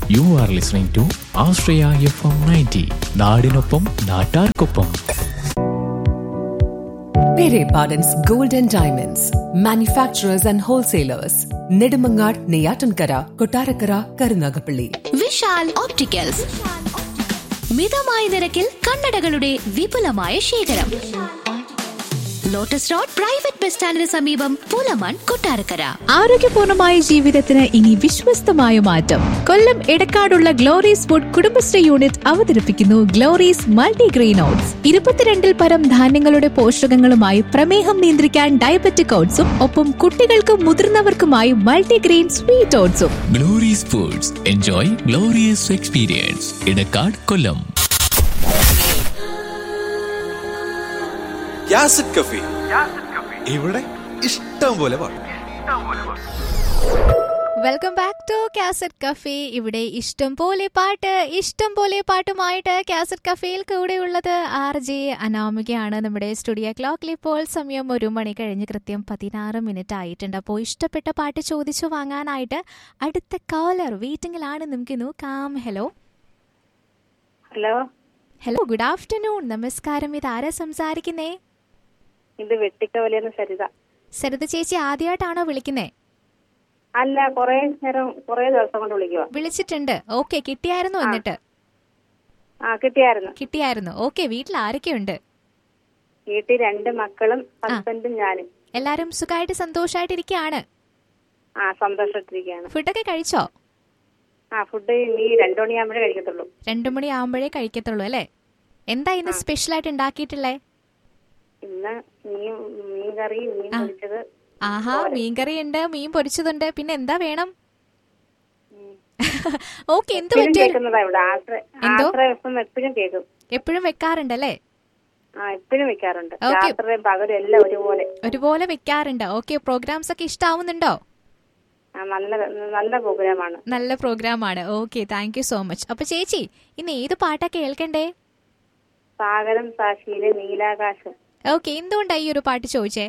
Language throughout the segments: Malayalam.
U are listening to Ashraya F M ninety നാടിനൊപ്പം നാട്ടാർക്കൊപ്പം Pere Pardon's Gold and Diamonds, manufacturers and wholesalers, Nedimangar, Neyatankara, Kotarakara, Karunagapalli. Vishal opticals മിതമായ നിരക്കിൽ കണ്ണടകളുടെ വിപുലമായ ശേഖരം ലോട്ടസ് റോഡ് പ്രൈവറ്റ് ബസ് സ്റ്റാൻഡിന് സമീപം പൂലമൺ കൊട്ടാരക്കര ആരോഗ്യപൂർണമായ ജീവിതത്തിന് ഇനി വിശ്വസ്തമായ മാറ്റം കൊല്ലം എടക്കാടുള്ള ഗ്ലോറീസ് ഫുഡ് കുടുംബശ്രീ യൂണിറ്റ് അവതരിപ്പിക്കുന്നു ഗ്ലോറീസ് മൾട്ടിഗ്രെയിൻ ഓട്സ് ഇരുപത്തിരണ്ടിൽ പരം ധാന്യങ്ങളുടെ പോഷകങ്ങളുമായി പ്രമേഹം നിയന്ത്രിക്കാൻ ഡയബറ്റിക് ഓട്സും ഒപ്പം കുട്ടികൾക്കും മുതിർന്നവർക്കുമായി മൾട്ടിഗ്രെയിൻ സ്വീറ്റ് ഓട്സും Glory's foods enjoy glorious experience Edakkad Kollam യാസിഡ് കഫി ഇവിടെ ഇഷ്ടം പോലെ പാട്ട് welcome back to cassette cafe ഇവിടെ ഇഷ്ടം പോലെ പാട്ട് ഇഷ്ടം പോലെ പാട്ടുമായിട്ട് കാസറ്റ് കഫേയിൽ കൂടെയുള്ളത് ആർ ജെ അനാമികയാണ് നമ്മുടെ സ്റ്റുഡിയോ ക്ലോക്കിൽ ഇപ്പോൾ സമയം ഒരു മണി കഴിഞ്ഞ് കൃത്യം പതിനാറ് മിനിറ്റ് ആയിട്ടുണ്ട് അപ്പോൾ ഇഷ്ടപ്പെട്ട പാട്ട് ചോദിച്ചു വാങ്ങാനായിട്ട് അടുത്ത കോളർ വെയിറ്റിംഗിലാണ് നമുക്ക് നോക്കാം hello hello hello good afternoon നമസ്കാരം ഇത് ആരാ സംസാരിക്കുന്നേ ഇത് വെട്ടിക്കവലിന്ന് സരിത സരിത ചേച്ചി ആദ്യമായിട്ടാണോ വിളിക്കുന്നേ അല്ല കൊറേ നേരം കൊറേ ദിവസം കൊണ്ട് വിളിക്കുക വിളിച്ചിട്ടുണ്ട് ഓക്കെ കിട്ടിയായിരുന്നു എന്നിട്ട് ആ കിട്ടിയായിരുന്നു കിട്ടിയായിരുന്നു ഓക്കെ വീട്ടിൽ ആരൊക്കെയുണ്ട് വീട്ടിൽ രണ്ട് മക്കളും ഹസ്ബൻഡും ഞാനും എല്ലാരും സുഖമായിട്ട് സന്തോഷമായിട്ടിരിക്കുകയാണ് ആ സന്തോഷത്തിരിക്കുകയാണ് ഫുഡൊക്കെ കഴിച്ചോ ആ ഫുഡ് നീ രണ്ടു മണിയാകുമ്പോഴേ കഴിക്കത്തുള്ളൂ രണ്ടു മണി ആവുമ്പോഴേ കഴിക്കത്തുള്ളൂ അല്ലേ എന്താ ഇന്ന് സ്പെഷ്യൽ ആയിട്ട് ഉണ്ടാക്കിയിട്ടുള്ളേ ഇന്ന് മീൻ മീൻ കറി മീൻ പൊരിച്ചത് ആഹാ മീൻകറി ഉണ്ട് മീൻ പൊരിച്ചതുണ്ട് പിന്നെ എന്താ വേണം ഓക്കെ എന്ത് എപ്പോഴും പറ്റിയ കേൾക്കുന്നതാ ഇവിടെ ആശ്രയ എന്തോ? ആശ്രയ എപ്പം എപ്പോഴും കേൾക്കും എപ്പോഴും വെക്കാറുണ്ടല്ലേ ആ എപ്പോഴും വെക്കാറുണ്ട് ഓക്കേ. രാത്രിയും പകലും എല്ലാം ഒരുപോലെ ഒരുപോലെ വെക്കാറുണ്ട് ഓക്കെ പ്രോഗ്രാംസ് ഒക്കെ ഇഷ്ടാവുന്നുണ്ടോ ആ നല്ല നല്ല പ്രോഗ്രാമാണ് നല്ല പ്രോഗ്രാം ആണ് okay thank you so much അപ്പൊ ചേച്ചി ഇന്ന് ഏത് പാട്ടാ കേൾക്കണ്ടേ സാഗരം സാക്ഷിയിലെ നീലാകാശം ഓക്കെ എന്തുകൊണ്ടാ ഈ ഒരു പാട്ട് ചോദിച്ചേ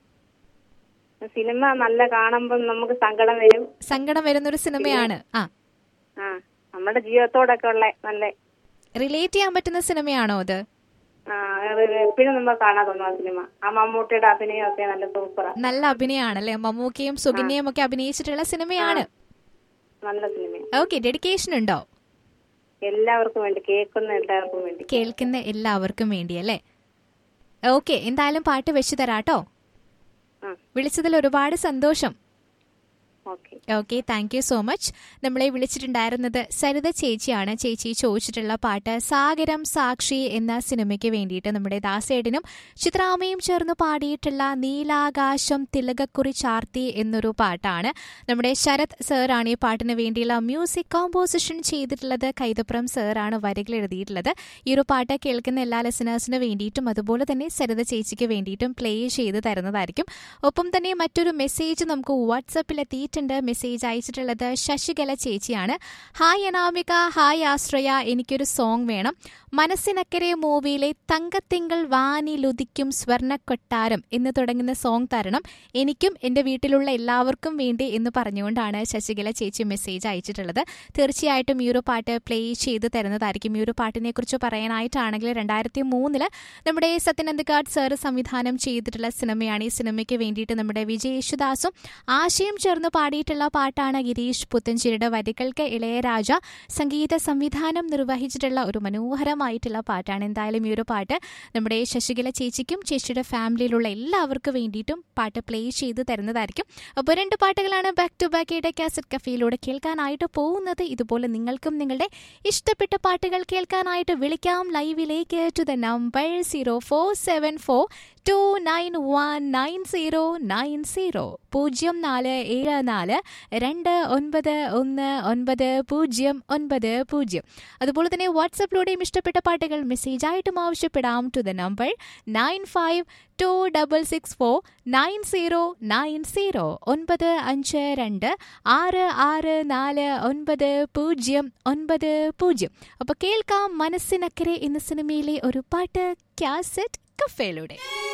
സിനിമ നല്ല കാണുമ്പോൾ നമുക്ക് സങ്കടം വരും സങ്കടം വരുന്നൊരു സിനിമയാണ് ആ ആ നമ്മുടെ ജീവിതത്തോടൊക്കെ ഉള്ള നല്ല റിലേറ്റ് ചെയ്യാൻ പറ്റുന്ന സിനിമയാണോ അത് ആ, എപ്പോഴും നമ്മൾ കാണാൻ തോന്നും ആ സിനിമ ആ മമ്മൂട്ടിയുടെ അഭിനയം ഒക്കെ നല്ല സൂപ്പറാ നല്ല അഭിനയാണല്ലേ മമ്മൂക്കയും സുകന്യയും ഒക്കെ അഭിനയിച്ചിട്ടുള്ള സിനിമയാണ് നല്ല സിനിമ ഓക്കെ ഡെഡിക്കേഷൻ ഉണ്ടോ എല്ലാവർക്കും വേണ്ടി കേൾക്കുന്ന എല്ലാവർക്കും വേണ്ടി കേൾക്കുന്ന എല്ലാവർക്കും വേണ്ടി അല്ലേ ഓക്കെ എന്തായാലും പാട്ട് വെച്ചു തരാട്ടോ ആ വിളിച്ചതിൽ ഒരുപാട് സന്തോഷം okay okay thank you so much നമ്മളെ വിളിച്ചിട്ടുണ്ടായിരുന്നത് സരിത ചേച്ചിയാണ് ചേച്ചി ചോദിച്ചിട്ടുള്ള പാട്ട് സാഗരം സാക്ഷി എന്ന സിനിമയ്ക്ക് വേണ്ടിയിട്ട് നമ്മുടെ ദാസേടിനും ചിത്രാമയും ചേർന്ന് പാടിയിട്ടുള്ള നീലാകാശം തിലകക്കുറി ചാർത്തി എന്നൊരു പാട്ടാണ് നമ്മുടെ ശരത് സാറാണ് ഈ പാട്ടിന് വേണ്ടിയുള്ള മ്യൂസിക് കോമ്പോസിഷൻ ചെയ്തിട്ടുള്ളത് കൈതപ്രം സാറാണ് വരികൾ എഴുതിയിട്ടുള്ളത് ഈ ഒരു പാട്ട് കേൾക്കുന്ന എല്ലാ ലിസണേഴ്സിന് വേണ്ടിയിട്ടും അതുപോലെ തന്നെ സരിത ചേച്ചിക്ക് വേണ്ടിയിട്ടും പ്ലേ ചെയ്ത് തരുന്നതായിരിക്കും ഒപ്പം തന്നെ മറ്റൊരു മെസ്സേജ് നമുക്ക് വാട്സപ്പിൽ എത്തിയിട്ടുണ്ട് മെസ്സേജ് അയച്ചിട്ടുള്ളത് ശശികല ചേച്ചിയാണ് ഹായ് അനാമിക ഹായ് ആശ്രയ എനിക്കൊരു സോങ് വേണം മനസ്സിനക്കരെ മൂവിയിലെ തങ്കത്തിങ്കൾ വാനിലുദിക്കും സ്വർണ്ണക്കൊട്ടാരം എന്ന് തുടങ്ങുന്ന സോങ് തരണം എനിക്കും എൻ്റെ വീട്ടിലുള്ള എല്ലാവർക്കും വേണ്ടി എന്ന് പറഞ്ഞുകൊണ്ടാണ് ശശികല ചേച്ചി മെസ്സേജ് അയച്ചിട്ടുള്ളത് തീർച്ചയായിട്ടും ഈ ഒരു പാട്ട് പ്ലേ ചെയ്ത് തരുന്നതായിരിക്കും ഈ ഒരു പാട്ടിനെ കുറിച്ച് പറയാനായിട്ടാണെങ്കിൽ രണ്ടായിരത്തി മൂന്നില് നമ്മുടെ സത്യനന്ദഗാഡ് സാറ് സംവിധാനം ചെയ്തിട്ടുള്ള സിനിമയാണ് ഈ സിനിമയ്ക്ക് വേണ്ടിയിട്ട് നമ്മുടെ വിജയ് യേശുദാസും ആശയം ചേർന്ന് പാടിയിട്ടുള്ള പാട്ടാണ് ഗിരീഷ് പുത്തഞ്ചേരിയുടെ വരികൾക്ക് ഇളയരാജ സംഗീത സംവിധാനം നിർവഹിച്ചിട്ടുള്ള ഒരു മനോഹരമായിട്ടുള്ള പാട്ടാണ് എന്തായാലും ഈ ഒരു പാട്ട് നമ്മുടെ ശശികല ചേച്ചിക്കും ചേച്ചിയുടെ ഫാമിലിയിലുള്ള എല്ലാവർക്കും വേണ്ടിയിട്ടും പാട്ട് പ്ലേ ചെയ്ത് തരുന്നതായിരിക്കും അപ്പോൾ രണ്ട് പാട്ടുകളാണ് ബാക്ക് ടു ബാക്ക് കാസറ്റ് കഫയിലൂടെ കേൾക്കാനായിട്ട് പോകുന്നത് ഇതുപോലെ നിങ്ങൾക്കും നിങ്ങളുടെ ഇഷ്ടപ്പെട്ട പാട്ടുകൾ കേൾക്കാനായിട്ട് വിളിക്കാം ലൈവിലേക്ക് to the number zero four seven four two nine one nine zero nine zero പൂജ്യം നാല് ഏഴ് നാല് രണ്ട് ഒൻപത് ഒന്ന് ഒൻപത് പൂജ്യം ഒൻപത് പൂജ്യം അതുപോലെ തന്നെ വാട്സപ്പിലൂടെയും ഇഷ്ടപ്പെട്ട പാട്ടുകൾ മെസ്സേജായിട്ടും ആവശ്യപ്പെടാം to the number nine five two double six four nine zero nine zero ഒൻപത് അഞ്ച് രണ്ട് ആറ് ആറ് നാല് ഒൻപത് പൂജ്യം ഒൻപത് പൂജ്യം അപ്പോൾ കേൾക്കാം മനസ്സിനക്കരെ എന്ന സിനിമയിലെ ഒരു പാട്ട് ക്യാസറ്റ് കഫേയിലൂടെ